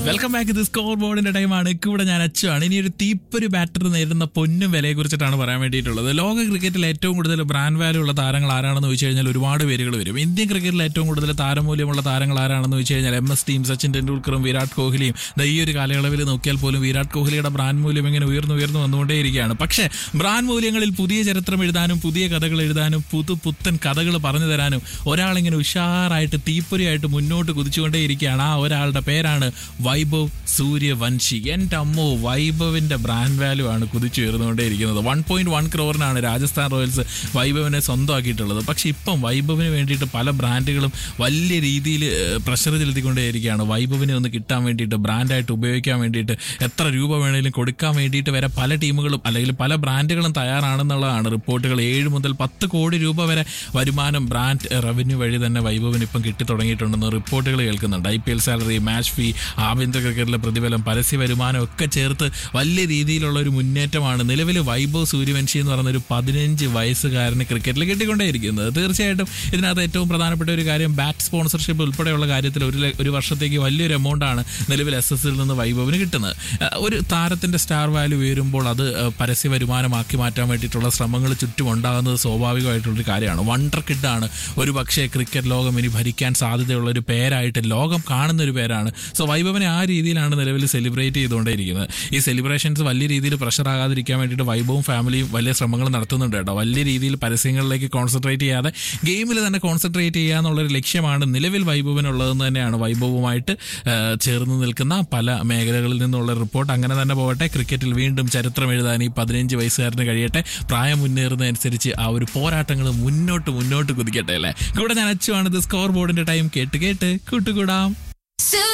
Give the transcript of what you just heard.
welcome back ഇത് score ബോർഡിന്റെ ടൈമാണ് കൂടെ ഞാൻ അച്ചുവാണ് ഇനി ഒരു തീപ്പൊരു ബാറ്റർ നേരിടുന്ന പൊന്നും വിലയെ കുറിച്ചിട്ടാണ് പറയാൻ വേണ്ടിയിട്ടുള്ളത് ലോക ക്രിക്കറ്റിൽ ഏറ്റവും കൂടുതൽ ബ്രാൻഡ് വാല്യൂ ഉള്ള താരങ്ങൾ ആരാണെന്ന് ചോദിച്ചു കഴിഞ്ഞാൽ ഒരുപാട് പേരുകൾ വരും ഇന്ത്യൻ ക്രിക്കറ്റിൽ ഏറ്റവും കൂടുതൽ താരമൂല്യമുള്ള താരങ്ങൾ ആരാണെന്ന് ചോദിച്ചു കഴിഞ്ഞാൽ എം എസ് ടീം സച്ചിൻ ടെണ്ടുൽക്കറും വിരാട് കോഹ്ലിയും ദാ ഈ ഒരു കാലയളവിൽ നോക്കിയാൽ പോലും വിരാട് കോഹ്ലിയുടെ ബ്രാൻഡ് മൂല്യം ഇങ്ങനെ ഉയർന്നു ഉയർന്നു വന്നുകൊണ്ടേയിരിക്കുകയാണ് പക്ഷേ ബ്രാൻഡ് മൂല്യങ്ങളിൽ പുതിയ ചരിത്രം എഴുതാനും പുതിയ കഥകൾ എഴുതാനും പുതു പുത്തൻ കഥകൾ പറഞ്ഞു തരാനും ഒരാളിങ്ങനെ ഉഷാറായിട്ട് തീപ്പൊരിയായിട്ട് മുന്നോട്ട് കുതിച്ചുകൊണ്ടേയിരിക്കുകയാണ് ആ ഒരാളുടെ പേരാണ് വൈഭവ് സൂര്യവംശി എൻ്റെ അമ്മോ വൈഭവിന്റെ ബ്രാൻഡ് വാല്യൂ ആണ് കുതിച്ചുയർന്നുകൊണ്ടേയിരിക്കുന്നത് വൺ പോയിന്റ് വൺ ക്രോറിനാണ് രാജസ്ഥാൻ റോയൽസ് വൈഭവിനെ സ്വന്തമാക്കിയിട്ടുള്ളത് പക്ഷെ ഇപ്പം വൈഭവിന് വേണ്ടിയിട്ട് പല ബ്രാൻഡുകളും വലിയ രീതിയിൽ പ്രഷർ ചെലുത്തിക്കൊണ്ടേയിരിക്കുകയാണ് വൈഭവിനെ ഒന്ന് കിട്ടാൻ വേണ്ടിയിട്ട് ബ്രാൻഡായിട്ട് ഉപയോഗിക്കാൻ വേണ്ടിയിട്ട് എത്ര രൂപ വേണേലും കൊടുക്കാൻ വേണ്ടിയിട്ട് വരെ പല ടീമുകളും അല്ലെങ്കിൽ പല ബ്രാൻഡുകളും തയ്യാറാണെന്നുള്ളതാണ് റിപ്പോർട്ടുകൾ ഏഴ് മുതൽ പത്ത് കോടി രൂപ വരെ വരുമാനം ബ്രാൻഡ് റവന്യൂ വഴി തന്നെ വൈഭവിന് ഇപ്പം കിട്ടി തുടങ്ങിയിട്ടുണ്ടെന്ന് റിപ്പോർട്ടുകൾ കേൾക്കുന്നുണ്ട് I P L salary match fee ആഭ്യന്തര ക്രിക്കറ്റിലെ പ്രതിഫലം പരസ്യ വരുമാനം ഒക്കെ ചേർത്ത് വലിയ രീതിയിലുള്ള ഒരു മുന്നേറ്റമാണ് നിലവിൽ വൈഭവ് സൂര്യവംശി എന്ന് പറയുന്ന ഒരു പതിനഞ്ച് വയസ്സുകാരന് ക്രിക്കറ്റിൽ കിട്ടിക്കൊണ്ടേയിരിക്കുന്നത് തീർച്ചയായിട്ടും ഇതിനകത്ത് ഏറ്റവും പ്രധാനപ്പെട്ട ഒരു കാര്യം ബാറ്റ് സ്പോൺസർഷിപ്പ് ഉൾപ്പെടെയുള്ള കാര്യത്തിൽ ഒരു ല- ഒരു വർഷത്തേക്ക് വലിയൊരു എമൗണ്ട് ആണ് നിലവിൽ എസ് എസിൽ നിന്ന് വൈഭവിന് കിട്ടുന്നത് അഹ് ഒരു താരത്തിന്റെ സ്റ്റാർ വാല്യൂ ഉയരുമ്പോൾ അത് അഹ് പരസ്യ വരുമാനമാക്കി മാറ്റാൻ വേണ്ടിയിട്ടുള്ള ശ്രമങ്ങൾ ചുറ്റും ഉണ്ടാകുന്നത് സ്വാഭാവികമായിട്ടുള്ളൊരു കാര്യമാണ് വണ്ടർ കിഡാണ് ഒരു പക്ഷേ ക്രിക്കറ്റ് ലോകം ഇനി ഭരിക്കാൻ സാധ്യതയുള്ള ഒരു പേരായിട്ട് ലോകം കാണുന്ന ഒരു പേരാണ് സോ വൈഭവനെ ആ രീതിയിലാണ് നിലവിൽ സെലിബ്രേറ്റ് ചെയ്തുകൊണ്ടേയിരിക്കുന്നത് ഈ സെലിബ്രേഷൻസ് വലിയ രീതിയിൽ പ്രഷർ ആകാതിരിക്കാൻ വേണ്ടിയിട്ട് വൈഭവും ഫാമിലിയും വലിയ ശ്രമങ്ങൾ നടത്തുന്നുണ്ട് കേട്ടോ വലിയ രീതിയിൽ പരസ്യങ്ങളിലേക്ക് കോൺസെൻട്രേറ്റ് ചെയ്യാതെ ഗെയിമിൽ തന്നെ കോൺസെൻട്രേറ്റ് ചെയ്യുക എന്നുള്ളൊരു ലക്ഷ്യമാണ് നിലവിൽ വൈഭവനുള്ളതെന്ന് തന്നെയാണ് വൈഭവവുമായിട്ട് ആ, ചേർന്ന് നിൽക്കുന്ന പല മേഖലകളിൽ നിന്നുള്ള റിപ്പോർട്ട് അങ്ങനെ തന്നെ പോകട്ടെ ക്രിക്കറ്റിൽ വീണ്ടും ചരിത്രം എഴുതാൻ ഈ പതിനഞ്ച് വയസ്സുകാരന് കഴിയട്ടെ പ്രായം മുന്നേറുന്നതനുസരിച്ച് ആ ഒരു പോരാട്ടങ്ങൾ മുന്നോട്ട് മുന്നോട്ട് കുതിക്കട്ടെ അല്ലേ കൂടെ ഞാൻ അച്ചുവാണ് ഇത് സ്കോർ ബോർഡിന്റെ ടൈം കേട്ട് കേട്ട് കൂട്ടുകൂടാം Super